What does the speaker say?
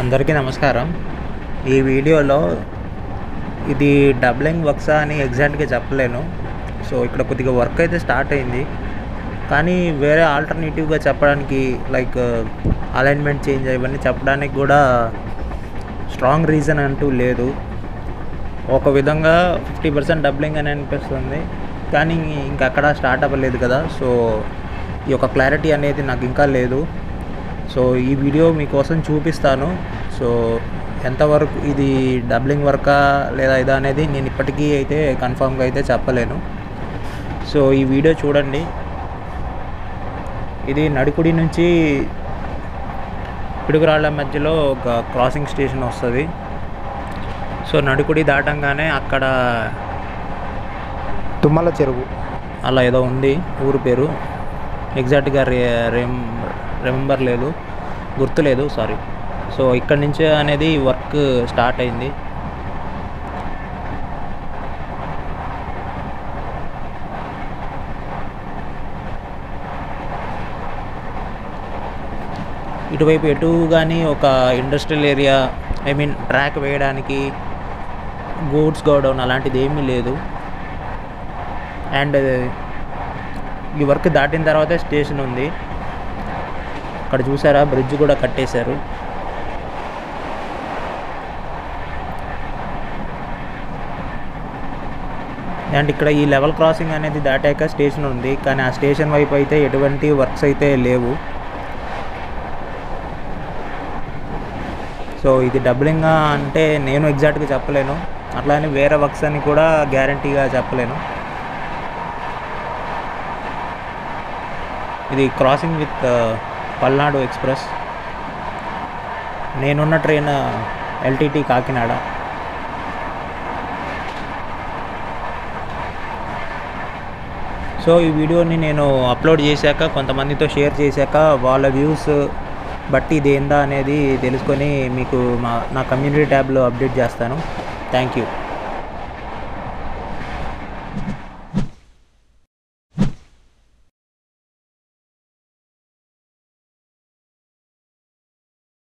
అందరికీ నమస్కారం ఈ వీడియోలో ఇది డబ్లింగ్ వర్క్సా అని ఎగ్జాక్ట్గా చెప్పలేను సో ఇక్కడ కొద్దిగా వర్క్ అయితే స్టార్ట్ అయింది కానీ వేరే ఆల్టర్నేటివ్గా చెప్పడానికి లైక్ అలైన్మెంట్ చేంజ్ ఇవన్నీ చెప్పడానికి కూడా స్ట్రాంగ్ రీజన్ అంటూ లేదు ఒక విధంగా ఫిఫ్టీ పర్సెంట్ డబ్లింగ్ అని అనిపిస్తుంది కానీ ఇంకక్కడ స్టార్ట్ అవ్వలేదు కదా సో ఈ యొక్క క్లారిటీ అనేది నాకు ఇంకా లేదు సో ఈ వీడియో మీకోసం చూపిస్తాను సో ఎంతవరకు ఇది డబ్లింగ్ వర్కా లేదా ఇదా అనేది నేను ఇప్పటికీ అయితే కన్ఫామ్గా అయితే చెప్పలేను సో ఈ వీడియో చూడండి ఇది నడికుడి నుంచి పిడుగురాళ్ళ మధ్యలో ఒక క్రాసింగ్ స్టేషన్ వస్తుంది సో నడుకుడి దాటంగానే అక్కడ తుమ్మల చెరువు అలా ఏదో ఉంది ఊరు పేరు ఎగ్జాక్ట్గా రే రెమ్ రిమెంబర్ లేదు గుర్తులేదు సారీ సో ఇక్కడ నుంచే అనేది వర్క్ స్టార్ట్ అయింది ఇటువైపు ఎటు కానీ ఒక industrial area I mean track వేయడానికి గూడ్స్ గోడౌన్ అలాంటిది ఏమీ లేదు అండ్ ఈ వర్క్ దాటిన తర్వాతే స్టేషన్ ఉంది అక్కడ చూసారా బ్రిడ్జ్ కూడా కట్టేశారు అండ్ ఇక్కడ ఈ లెవెల్ క్రాసింగ్ అనేది దాటాక స్టేషన్ ఉంది కానీ ఆ స్టేషన్ వైపు అయితే ఎటువంటి వర్క్స్ అయితే లేవు సో ఇది డబ్లింగ్ అంటే నేను ఎగ్జాక్ట్గా చెప్పలేను అట్లానే వేరే వర్క్స్ అని కూడా గ్యారంటీగా చెప్పలేను ఇది క్రాసింగ్ విత్ పల్నాడు ఎక్స్ప్రెస్ నేనున్న ట్రైన్ ఎల్టీటీ కాకినాడ సో ఈ వీడియోని నేను అప్లోడ్ చేశాక కొంతమందితో షేర్ చేశాక వాళ్ళ వ్యూస్ బట్టి ఇది ఏందా అనేది తెలుసుకొని మీకు మా నా కమ్యూనిటీ ట్యాబ్లో అప్డేట్ చేస్తాను థ్యాంక్ యూ